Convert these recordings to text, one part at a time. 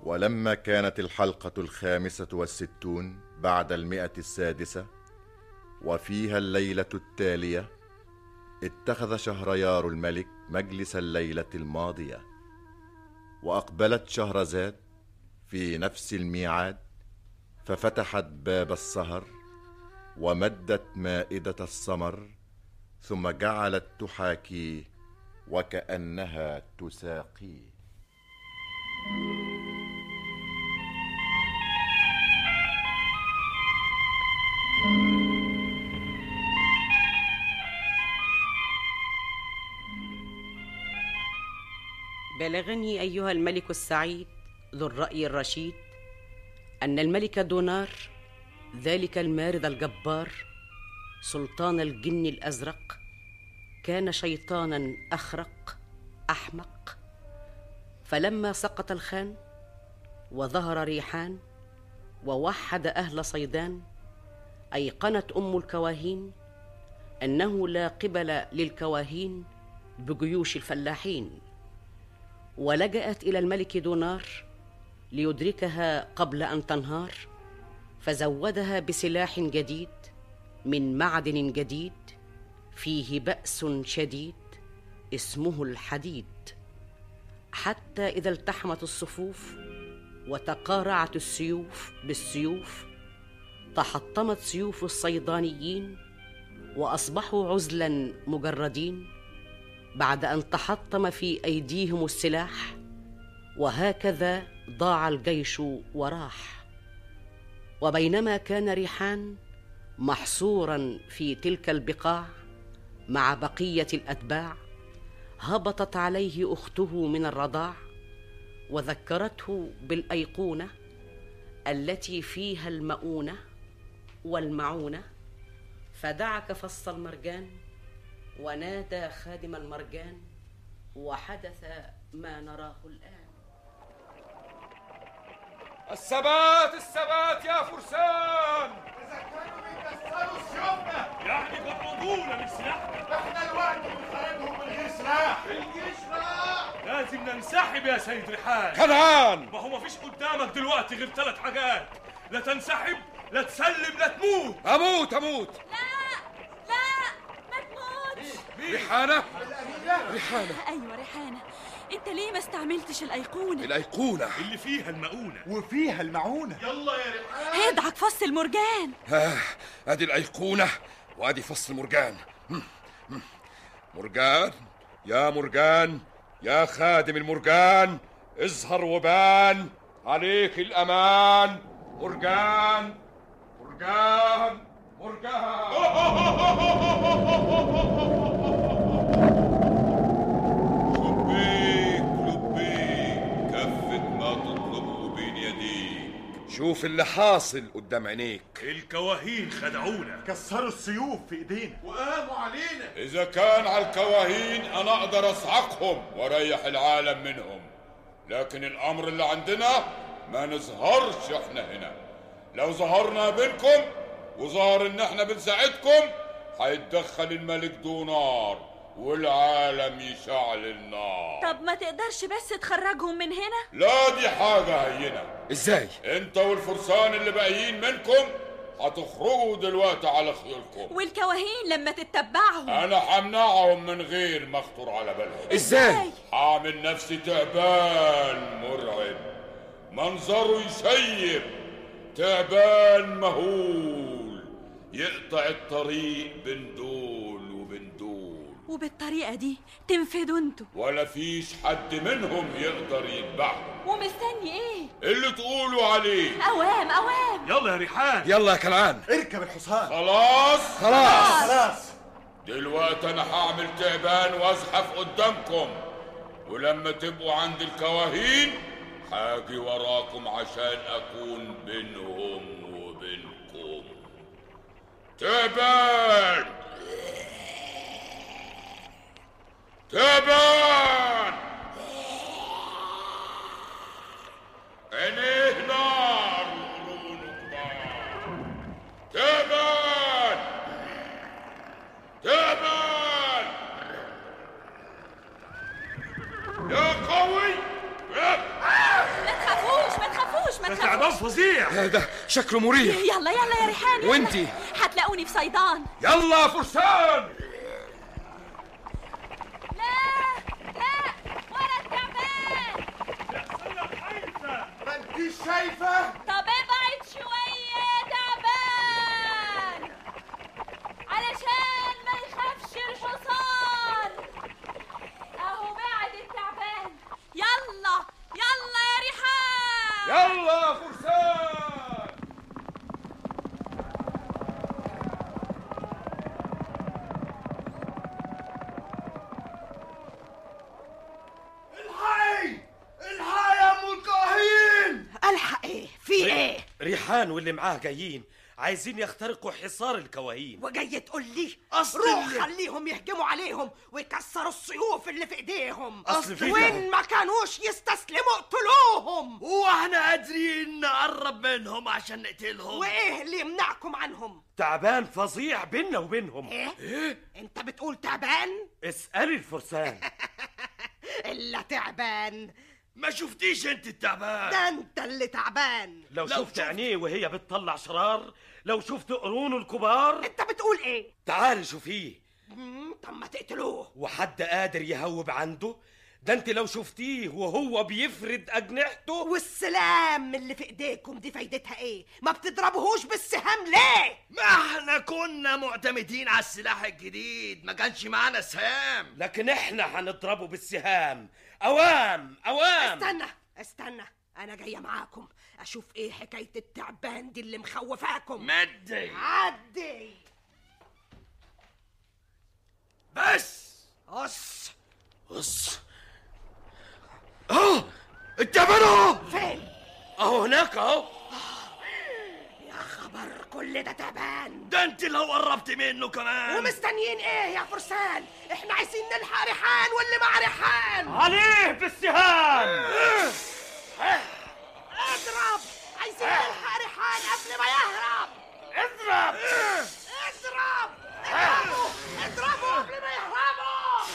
ولما كانت الحلقة الخامسة والستون بعد المئة السادسة وفيها الليلة التالية اتخذ شهريار الملك مجلس الليلة الماضية وأقبلت شهرزاد في نفس الميعاد ففتحت باب السهر ومدت مائدة السمر ثم جعلت تحاكيه وكأنها تساقيه بلغني ايها الملك السعيد ذو الراي الرشيد ان الملك دونار ذلك المارد الجبار سلطان الجن الازرق كان شيطانا اخرق احمق فلما سقط الخان وظهر ريحان ووحد اهل صيدان ايقنت ام الكواهين انه لا قبل للكواهين بجيوش الفلاحين ولجأت إلى الملك دونار ليدركها قبل أن تنهار فزودها بسلاح جديد من معدن جديد فيه بأس شديد اسمه الحديد حتى إذا التحمت الصفوف وتقارعت السيوف بالسيوف تحطمت سيوف الصيدانيين وأصبحوا عزلا مجردين بعد ان تحطم في ايديهم السلاح وهكذا ضاع الجيش وراح وبينما كان ريحان محصورا في تلك البقاع مع بقيه الاتباع هبطت عليه اخته من الرضاع وذكرته بالايقونه التي فيها المؤونه والمعونه فدعك فص المرجان ونادى خادم المرجان وحدث ما نراه الآن الثبات الثبات يا فرسان إذا كانوا بيكسروا سيوفنا يعني بيطردونا من سلاحنا إحنا الوقت بنخرجهم من غير سلاح الجيش راح لازم ننسحب يا سيد ريحان كنعان ما هو مفيش قدامك دلوقتي غير ثلاث حاجات لا تنسحب لا تسلم لا تموت اموت اموت لا لا ما تموتش ريحانه ريحانه ايوه ريحانه انت ليه ما استعملتش الايقونه الايقونه اللي فيها المؤونة وفيها المعونة يلا يا ريحان هيدعك فص المرجان آه ادي الايقونه وادي فص المرجان مم، مم. مرجان يا مرجان يا خادم المرجان اظهر وبان عليك الامان مرجان مرجان مرجان لبيك لبيك كفة ما تطلبه بين يديك شوف اللي حاصل قدام عينيك الكواهين خدعونا كسروا السيوف في إيدينا وقاموا علينا إذا كان على الكواهين أنا أقدر أصعقهم وأريح العالم منهم لكن الأمر اللي عندنا ما نظهرش إحنا هنا لو ظهرنا بينكم وظهر إن إحنا بنساعدكم هيتدخل الملك دونار والعالم يشعل النار طب ما تقدرش بس تخرجهم من هنا لا دي حاجة هينة ازاي انت والفرسان اللي باقيين منكم هتخرجوا دلوقتي على خيولكم والكواهين لما تتبعهم انا همنعهم من غير ما اخطر على بالهم ازاي هعمل نفسي تعبان مرعب منظره يشيب تعبان مهول يقطع الطريق بين دول وبين دول وبالطريقه دي تنفدوا انتوا ولا فيش حد منهم يقدر يتبعهم ومستني ايه اللي تقولوا عليه اوام اوام يلا يا ريحان يلا يا كنعان اركب الحصان خلاص خلاص خلاص دلوقتي انا هعمل تعبان وازحف قدامكم ولما تبقوا عند الكواهين هاجي وراكم عشان اكون بينهم وبينكم تعبان تعبان عينيه نار وقرونه كبار تعبان تعبان يا قوي ما تخافوش ما ده تخافوش تعبان فظيع ده شكله مريح يلا يلا يا ريحان يلا. وانتي؟ هتلاقوني في صيدان يلا يا فرسان لا لا ورا التعبان ما انتيش شايفه طب ابعد شوية يا تعبان علشان ما يخافش الحصان اهو بعد التعبان يلا يلا يا ريحان يلا يا فرسان الحي الحي يا ام الكاهين الحق ايه في ايه ريحان واللي معاه جايين عايزين يخترقوا حصار الكواهين وجاي تقول لي أصل روح اللي- خليهم يهجموا عليهم ويكسروا السيوف اللي في ايديهم أصل في وين ما كانوش يستسلموا اقتلوهم واحنا قادرين نقرب منهم عشان نقتلهم وايه اللي يمنعكم عنهم تعبان فظيع بيننا وبينهم ايه انت بتقول تعبان اسألي الفرسان الا تعبان ما شفتيش انت التعبان ده انت اللي تعبان لو, لو شفت شفت- عينيه وهي بتطلع شرار لو شفت قرونه الكبار انت بتقول ايه تعالي شوفيه مم، طب ما تقتلوه وحد قادر يهوب عنده ده انت لو شفتيه وهو بيفرد اجنحته والسلام اللي في ايديكم دي فايدتها ايه ما بتضربوهوش بالسهام ليه ما احنا كنا معتمدين على السلاح الجديد ما كانش معانا سهام لكن احنا هنضربه بالسهام اوام اوام استنى استنى انا جايه معاكم اشوف ايه حكايه التعبان دي اللي مخوفاكم مدي عدي بس قص بص اهو التعبان اهو فين اهو هناك اهو يا خبر كل ده تعبان ده انت لو قربت منه كمان ومستنيين ايه يا فرسان احنا عايزين نلحق ريحان واللي مع ريحان عليه بالسهام اضرب عايزين نلحق ريحان قبل ما يهرب اضرب اضرب اضربوا اضربوا قبل ما يهربوا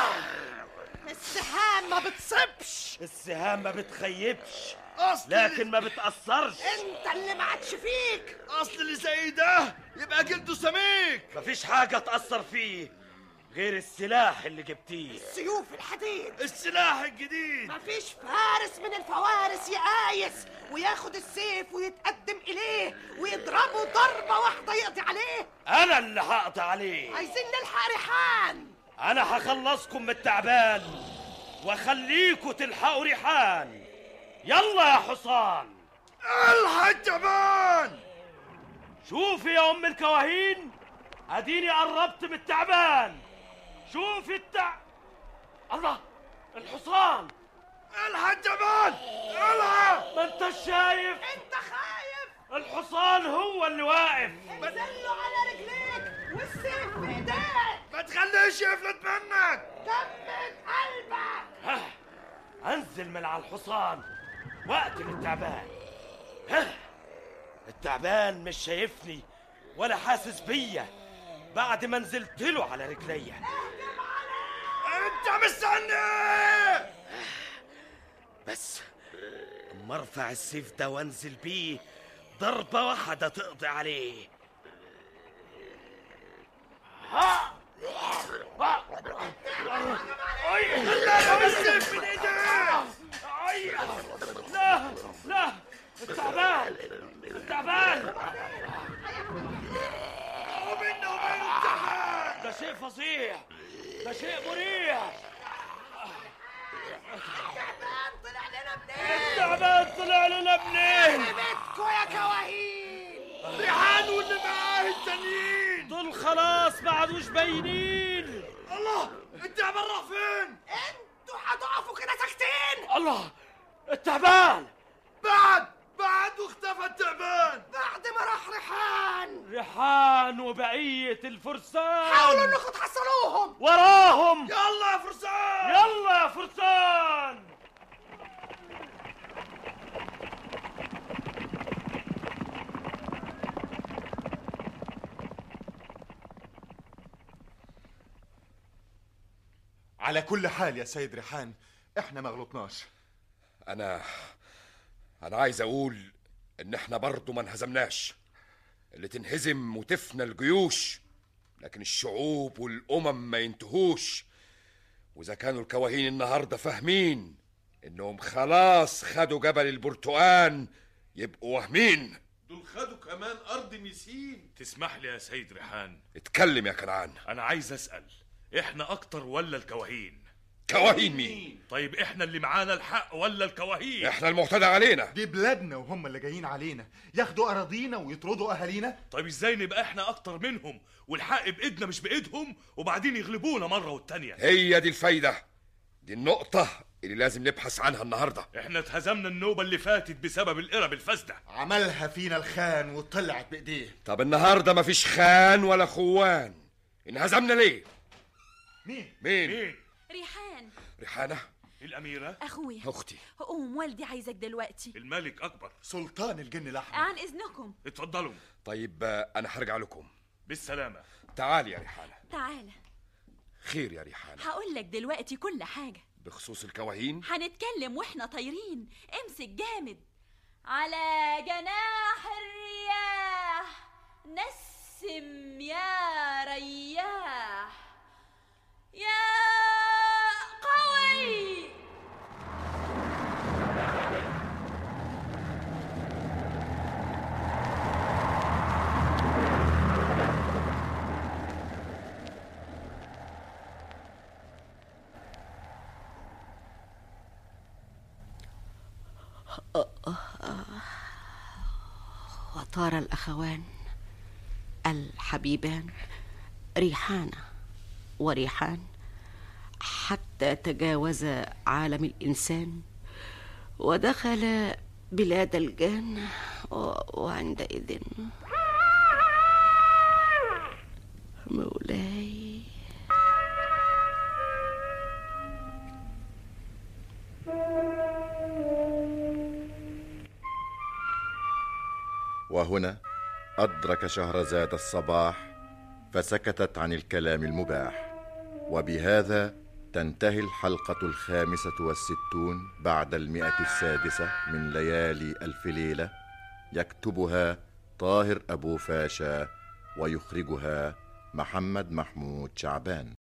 السهام ما بتصبش السهام ما بتخيبش اصل لكن ما بتأثرش انت اللي ما عادش فيك اصل اللي زي ده يبقى جلده سميك مفيش حاجة تأثر فيه غير السلاح اللي جبتيه سيوف الحديد السلاح الجديد مفيش فارس من الفوارس يقايس وياخد السيف ويتقدم إليه ويضربه ضربة واحدة يقضي عليه أنا اللي هقضي عليه عايزين نلحق ريحان أنا هخلصكم من التعبان وأخليكوا تلحقوا ريحان يلا يا حصان الحق التعبان شوفي يا أم الكواهين أديني قربت من التعبان شوفي التع الله الحصان الحق التعبان الحق ما انت شايف انت خايف الحصان هو اللي واقف نزله على رجليك والسيف في ايديك ما تخليش يفلت منك جمد قلبك ها انزل من على الحصان واقتل التعبان ها التعبان مش شايفني ولا حاسس بيا بعد ما نزلت له على رجليا انت مستني بس اما ارفع السيف ده وانزل بيه ضربة واحدة تقضي عليه لا السيف من ايديك أي. لا لا التعبان التعبان ومنه وبين التعبان ده شيء فظيع ده شيء مريح طلع لنا منين التعبان طلع لنا منين بيتكو يا كواهين ريحان واللي معاه التانيين دول خلاص ما عادوش باينين الله التعبان راح فين انتوا هتقفوا كده ساكتين الله التعبان بعد بعد واختفى التعبان بعد ما راح ريحان ريحان وبقية الفرسان حاولوا انكم تحصلوهم وراهم يلا يا فرسان يلا يا فرسان على كل حال يا سيد ريحان احنا ما غلطناش أنا انا عايز اقول ان احنا برضه ما انهزمناش اللي تنهزم وتفنى الجيوش لكن الشعوب والامم ما ينتهوش واذا كانوا الكواهين النهارده فاهمين انهم خلاص خدوا جبل البرتقان يبقوا واهمين دول خدوا كمان ارض ميسين تسمح لي يا سيد ريحان اتكلم يا كنعان انا عايز اسال احنا اكتر ولا الكواهين كواهين مين طيب احنا اللي معانا الحق ولا الكواهين احنا المعتدى علينا دي بلادنا وهم اللي جايين علينا ياخدوا اراضينا ويطردوا اهالينا طيب ازاي نبقى احنا اكتر منهم والحق بايدنا مش بايدهم وبعدين يغلبونا مره والتانيه هي دي الفايده دي النقطه اللي لازم نبحث عنها النهارده احنا اتهزمنا النوبه اللي فاتت بسبب القرب الفاسده عملها فينا الخان وطلعت بايديه طب النهارده مفيش خان ولا خوان انهزمنا ليه مين مين, مين ريحان ريحانه الاميره اخويا اختي قوم والدي عايزك دلوقتي الملك اكبر سلطان الجن الاحمر عن اذنكم اتفضلوا طيب آه، انا هرجع لكم بالسلامه تعالي يا ريحانه تعالى خير يا ريحانه هقول لك دلوقتي كل حاجه بخصوص الكواهين هنتكلم واحنا طايرين امسك جامد على جناح الرياح نسم يا رياح يا قوي وطار الأخوان الحبيبان ريحانة وريحان حتى تجاوز عالم الإنسان ودخل بلاد الجان و- وعندئذ مولاي وهنا أدرك شهرزاد الصباح فسكتت عن الكلام المباح وبهذا تنتهي الحلقة الخامسة والستون بعد المئة السادسة من ليالي ألف ليلة يكتبها طاهر أبو فاشا ويخرجها محمد محمود شعبان